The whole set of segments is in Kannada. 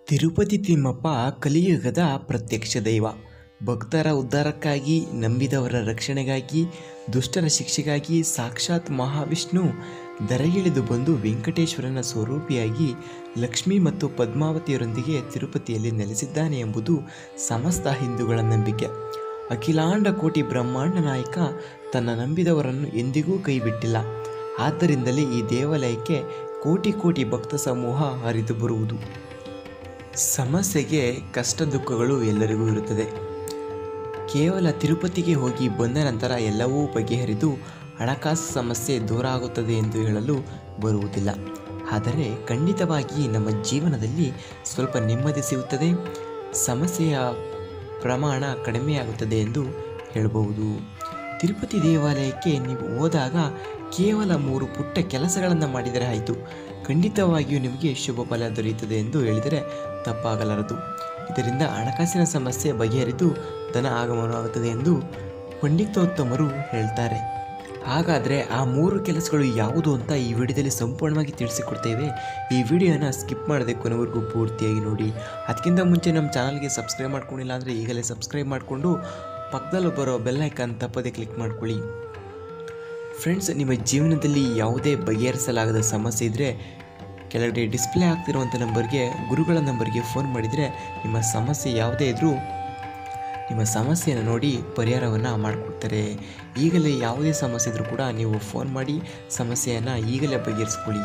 ತಿರುಪತಿ ತಿಮ್ಮಪ್ಪ ಕಲಿಯುಗದ ಪ್ರತ್ಯಕ್ಷ ದೈವ ಭಕ್ತರ ಉದ್ಧಾರಕ್ಕಾಗಿ ನಂಬಿದವರ ರಕ್ಷಣೆಗಾಗಿ ದುಷ್ಟರ ಶಿಕ್ಷೆಗಾಗಿ ಸಾಕ್ಷಾತ್ ಮಹಾವಿಷ್ಣು ಧರೆಗಿಳಿದು ಬಂದು ವೆಂಕಟೇಶ್ವರನ ಸ್ವರೂಪಿಯಾಗಿ ಲಕ್ಷ್ಮಿ ಮತ್ತು ಪದ್ಮಾವತಿಯರೊಂದಿಗೆ ತಿರುಪತಿಯಲ್ಲಿ ನೆಲೆಸಿದ್ದಾನೆ ಎಂಬುದು ಸಮಸ್ತ ಹಿಂದೂಗಳ ನಂಬಿಕೆ ಅಖಿಲಾಂಡ ಕೋಟಿ ಬ್ರಹ್ಮಾಂಡ ನಾಯಕ ತನ್ನ ನಂಬಿದವರನ್ನು ಎಂದಿಗೂ ಕೈಬಿಟ್ಟಿಲ್ಲ ಆದ್ದರಿಂದಲೇ ಈ ದೇವಾಲಯಕ್ಕೆ ಕೋಟಿ ಕೋಟಿ ಭಕ್ತ ಸಮೂಹ ಹರಿದು ಬರುವುದು ಸಮಸ್ಯೆಗೆ ಕಷ್ಟ ದುಃಖಗಳು ಎಲ್ಲರಿಗೂ ಇರುತ್ತದೆ ಕೇವಲ ತಿರುಪತಿಗೆ ಹೋಗಿ ಬಂದ ನಂತರ ಎಲ್ಲವೂ ಬಗೆಹರಿದು ಹಣಕಾಸು ಸಮಸ್ಯೆ ದೂರ ಆಗುತ್ತದೆ ಎಂದು ಹೇಳಲು ಬರುವುದಿಲ್ಲ ಆದರೆ ಖಂಡಿತವಾಗಿ ನಮ್ಮ ಜೀವನದಲ್ಲಿ ಸ್ವಲ್ಪ ನೆಮ್ಮದಿ ಸಿಗುತ್ತದೆ ಸಮಸ್ಯೆಯ ಪ್ರಮಾಣ ಕಡಿಮೆಯಾಗುತ್ತದೆ ಎಂದು ಹೇಳಬಹುದು ತಿರುಪತಿ ದೇವಾಲಯಕ್ಕೆ ನೀವು ಹೋದಾಗ ಕೇವಲ ಮೂರು ಪುಟ್ಟ ಕೆಲಸಗಳನ್ನು ಮಾಡಿದರೆ ಆಯಿತು ಖಂಡಿತವಾಗಿಯೂ ನಿಮಗೆ ಶುಭ ಫಲ ದೊರೆಯುತ್ತದೆ ಎಂದು ಹೇಳಿದರೆ ತಪ್ಪಾಗಲಾರದು ಇದರಿಂದ ಹಣಕಾಸಿನ ಸಮಸ್ಯೆ ಬಗೆಹರಿದು ಧನ ಆಗಮನವಾಗುತ್ತದೆ ಎಂದು ಪಂಡಿತೋತ್ತಮರು ಹೇಳ್ತಾರೆ ಹಾಗಾದರೆ ಆ ಮೂರು ಕೆಲಸಗಳು ಯಾವುದು ಅಂತ ಈ ವಿಡಿಯೋದಲ್ಲಿ ಸಂಪೂರ್ಣವಾಗಿ ತಿಳಿಸಿಕೊಡ್ತೇವೆ ಈ ವಿಡಿಯೋನ ಸ್ಕಿಪ್ ಮಾಡದೆ ಕೊನೆವರೆಗೂ ಪೂರ್ತಿಯಾಗಿ ನೋಡಿ ಅದಕ್ಕಿಂತ ಮುಂಚೆ ನಮ್ಮ ಚಾನಲ್ಗೆ ಸಬ್ಸ್ಕ್ರೈಬ್ ಮಾಡ್ಕೊಂಡಿಲ್ಲ ಅಂದರೆ ಈಗಲೇ ಸಬ್ಸ್ಕ್ರೈಬ್ ಮಾಡಿಕೊಂಡು ಪಕ್ಕದಲ್ಲೂ ಬರೋ ಬೆಲ್ಲೈಕನ್ ತಪ್ಪದೆ ಕ್ಲಿಕ್ ಮಾಡ್ಕೊಳ್ಳಿ ಫ್ರೆಂಡ್ಸ್ ನಿಮ್ಮ ಜೀವನದಲ್ಲಿ ಯಾವುದೇ ಬಗೆಹರಿಸಲಾಗದ ಸಮಸ್ಯೆ ಇದ್ದರೆ ಕೆಳಗಡೆ ಡಿಸ್ಪ್ಲೇ ಆಗ್ತಿರುವಂಥ ನಂಬರ್ಗೆ ಗುರುಗಳ ನಂಬರ್ಗೆ ಫೋನ್ ಮಾಡಿದರೆ ನಿಮ್ಮ ಸಮಸ್ಯೆ ಯಾವುದೇ ಇದ್ದರೂ ನಿಮ್ಮ ಸಮಸ್ಯೆಯನ್ನು ನೋಡಿ ಪರಿಹಾರವನ್ನು ಮಾಡಿಕೊಡ್ತಾರೆ ಈಗಲೇ ಯಾವುದೇ ಸಮಸ್ಯೆ ಇದ್ದರೂ ಕೂಡ ನೀವು ಫೋನ್ ಮಾಡಿ ಸಮಸ್ಯೆಯನ್ನು ಈಗಲೇ ಬಗೆಹರಿಸ್ಕೊಳ್ಳಿ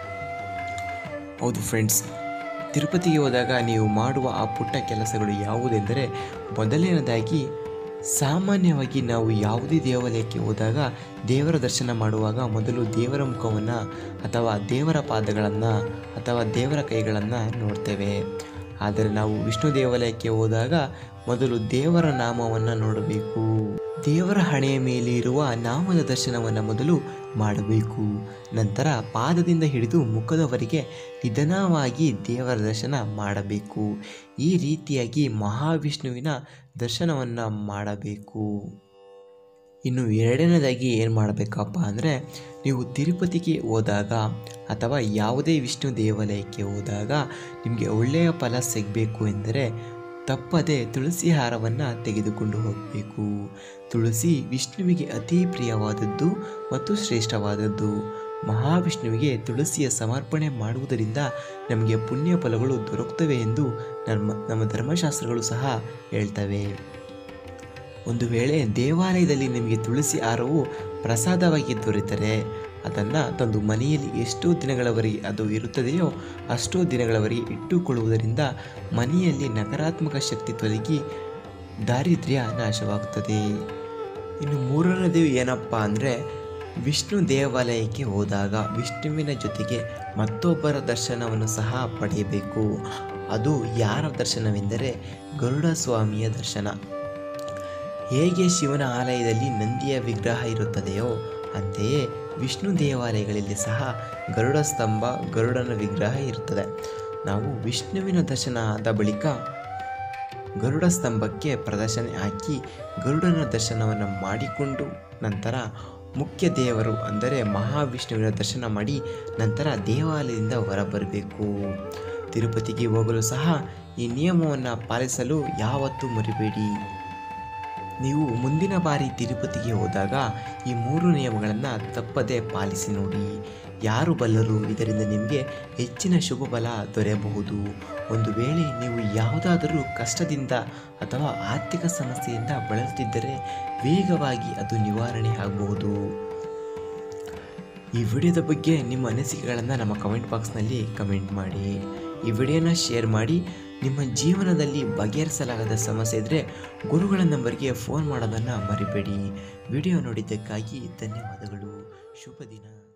ಹೌದು ಫ್ರೆಂಡ್ಸ್ ತಿರುಪತಿಗೆ ಹೋದಾಗ ನೀವು ಮಾಡುವ ಆ ಪುಟ್ಟ ಕೆಲಸಗಳು ಯಾವುದೆಂದರೆ ಮೊದಲನೇದಾಗಿ ಸಾಮಾನ್ಯವಾಗಿ ನಾವು ಯಾವುದೇ ದೇವಾಲಯಕ್ಕೆ ಹೋದಾಗ ದೇವರ ದರ್ಶನ ಮಾಡುವಾಗ ಮೊದಲು ದೇವರ ಮುಖವನ್ನು ಅಥವಾ ದೇವರ ಪಾದಗಳನ್ನು ಅಥವಾ ದೇವರ ಕೈಗಳನ್ನು ನೋಡ್ತೇವೆ ಆದರೆ ನಾವು ವಿಷ್ಣು ದೇವಾಲಯಕ್ಕೆ ಹೋದಾಗ ಮೊದಲು ದೇವರ ನಾಮವನ್ನು ನೋಡಬೇಕು ದೇವರ ಹಣೆಯ ಮೇಲೆ ಇರುವ ನಾಮದ ದರ್ಶನವನ್ನು ಮೊದಲು ಮಾಡಬೇಕು ನಂತರ ಪಾದದಿಂದ ಹಿಡಿದು ಮುಖದವರೆಗೆ ನಿಧಾನವಾಗಿ ದೇವರ ದರ್ಶನ ಮಾಡಬೇಕು ಈ ರೀತಿಯಾಗಿ ಮಹಾವಿಷ್ಣುವಿನ ದರ್ಶನವನ್ನು ಮಾಡಬೇಕು ಇನ್ನು ಎರಡನೇದಾಗಿ ಏನು ಮಾಡಬೇಕಪ್ಪ ಅಂದರೆ ನೀವು ತಿರುಪತಿಗೆ ಹೋದಾಗ ಅಥವಾ ಯಾವುದೇ ವಿಷ್ಣು ದೇವಾಲಯಕ್ಕೆ ಹೋದಾಗ ನಿಮಗೆ ಒಳ್ಳೆಯ ಫಲ ಸಿಗಬೇಕು ಎಂದರೆ ತಪ್ಪದೆ ತುಳಸಿ ಹಾರವನ್ನು ತೆಗೆದುಕೊಂಡು ಹೋಗಬೇಕು ತುಳಸಿ ವಿಷ್ಣುವಿಗೆ ಅತಿ ಪ್ರಿಯವಾದದ್ದು ಮತ್ತು ಶ್ರೇಷ್ಠವಾದದ್ದು ಮಹಾವಿಷ್ಣುವಿಗೆ ತುಳಸಿಯ ಸಮರ್ಪಣೆ ಮಾಡುವುದರಿಂದ ನಮಗೆ ಪುಣ್ಯ ಫಲಗಳು ದೊರಕುತ್ತವೆ ಎಂದು ನಮ್ಮ ನಮ್ಮ ಧರ್ಮಶಾಸ್ತ್ರಗಳು ಸಹ ಹೇಳ್ತವೆ ಒಂದು ವೇಳೆ ದೇವಾಲಯದಲ್ಲಿ ನಿಮಗೆ ತುಳಸಿ ಹಾರವು ಪ್ರಸಾದವಾಗಿ ದೊರೆತರೆ ಅದನ್ನು ತಂದು ಮನೆಯಲ್ಲಿ ಎಷ್ಟೋ ದಿನಗಳವರೆಗೆ ಅದು ಇರುತ್ತದೆಯೋ ಅಷ್ಟೋ ದಿನಗಳವರೆಗೆ ಇಟ್ಟುಕೊಳ್ಳುವುದರಿಂದ ಮನೆಯಲ್ಲಿ ನಕಾರಾತ್ಮಕ ಶಕ್ತಿ ತೊಲಗಿ ದಾರಿದ್ರ್ಯ ನಾಶವಾಗುತ್ತದೆ ಇನ್ನು ಮೂರನೇದು ಏನಪ್ಪ ಅಂದರೆ ವಿಷ್ಣು ದೇವಾಲಯಕ್ಕೆ ಹೋದಾಗ ವಿಷ್ಣುವಿನ ಜೊತೆಗೆ ಮತ್ತೊಬ್ಬರ ದರ್ಶನವನ್ನು ಸಹ ಪಡೆಯಬೇಕು ಅದು ಯಾರ ದರ್ಶನವೆಂದರೆ ಗರುಡ ಸ್ವಾಮಿಯ ದರ್ಶನ ಹೇಗೆ ಶಿವನ ಆಲಯದಲ್ಲಿ ನಂದಿಯ ವಿಗ್ರಹ ಇರುತ್ತದೆಯೋ ಅಂತೆಯೇ ವಿಷ್ಣು ದೇವಾಲಯಗಳಲ್ಲಿ ಸಹ ಗರುಡ ಸ್ತಂಭ ಗರುಡನ ವಿಗ್ರಹ ಇರುತ್ತದೆ ನಾವು ವಿಷ್ಣುವಿನ ದರ್ಶನ ಆದ ಬಳಿಕ ಗರುಡ ಸ್ತಂಭಕ್ಕೆ ಪ್ರದರ್ಶನ ಹಾಕಿ ಗರುಡನ ದರ್ಶನವನ್ನು ಮಾಡಿಕೊಂಡು ನಂತರ ಮುಖ್ಯ ದೇವರು ಅಂದರೆ ಮಹಾವಿಷ್ಣುವಿನ ದರ್ಶನ ಮಾಡಿ ನಂತರ ದೇವಾಲಯದಿಂದ ಹೊರಬರಬೇಕು ತಿರುಪತಿಗೆ ಹೋಗಲು ಸಹ ಈ ನಿಯಮವನ್ನು ಪಾಲಿಸಲು ಯಾವತ್ತೂ ಮರಿಬೇಡಿ ನೀವು ಮುಂದಿನ ಬಾರಿ ತಿರುಪತಿಗೆ ಹೋದಾಗ ಈ ಮೂರು ನಿಯಮಗಳನ್ನು ತಪ್ಪದೆ ಪಾಲಿಸಿ ನೋಡಿ ಯಾರು ಬಲ್ಲರು ಇದರಿಂದ ನಿಮಗೆ ಹೆಚ್ಚಿನ ಶುಭ ಫಲ ದೊರೆಯಬಹುದು ಒಂದು ವೇಳೆ ನೀವು ಯಾವುದಾದರೂ ಕಷ್ಟದಿಂದ ಅಥವಾ ಆರ್ಥಿಕ ಸಮಸ್ಯೆಯಿಂದ ಬಳಲುತ್ತಿದ್ದರೆ ವೇಗವಾಗಿ ಅದು ನಿವಾರಣೆ ಆಗಬಹುದು ಈ ವಿಡಿಯೋದ ಬಗ್ಗೆ ನಿಮ್ಮ ಅನಿಸಿಕೆಗಳನ್ನು ನಮ್ಮ ಕಮೆಂಟ್ ಬಾಕ್ಸ್ನಲ್ಲಿ ಕಮೆಂಟ್ ಮಾಡಿ ಈ ವಿಡಿಯೋನ ಶೇರ್ ಮಾಡಿ ನಿಮ್ಮ ಜೀವನದಲ್ಲಿ ಬಗೆಹರಿಸಲಾಗದ ಸಮಸ್ಯೆ ಇದ್ದರೆ ಗುರುಗಳ ನಂಬರ್ಗೆ ಫೋನ್ ಮಾಡೋದನ್ನು ಮರಿಬೇಡಿ ವಿಡಿಯೋ ನೋಡಿದ್ದಕ್ಕಾಗಿ ಧನ್ಯವಾದಗಳು ಶುಭ ದಿನ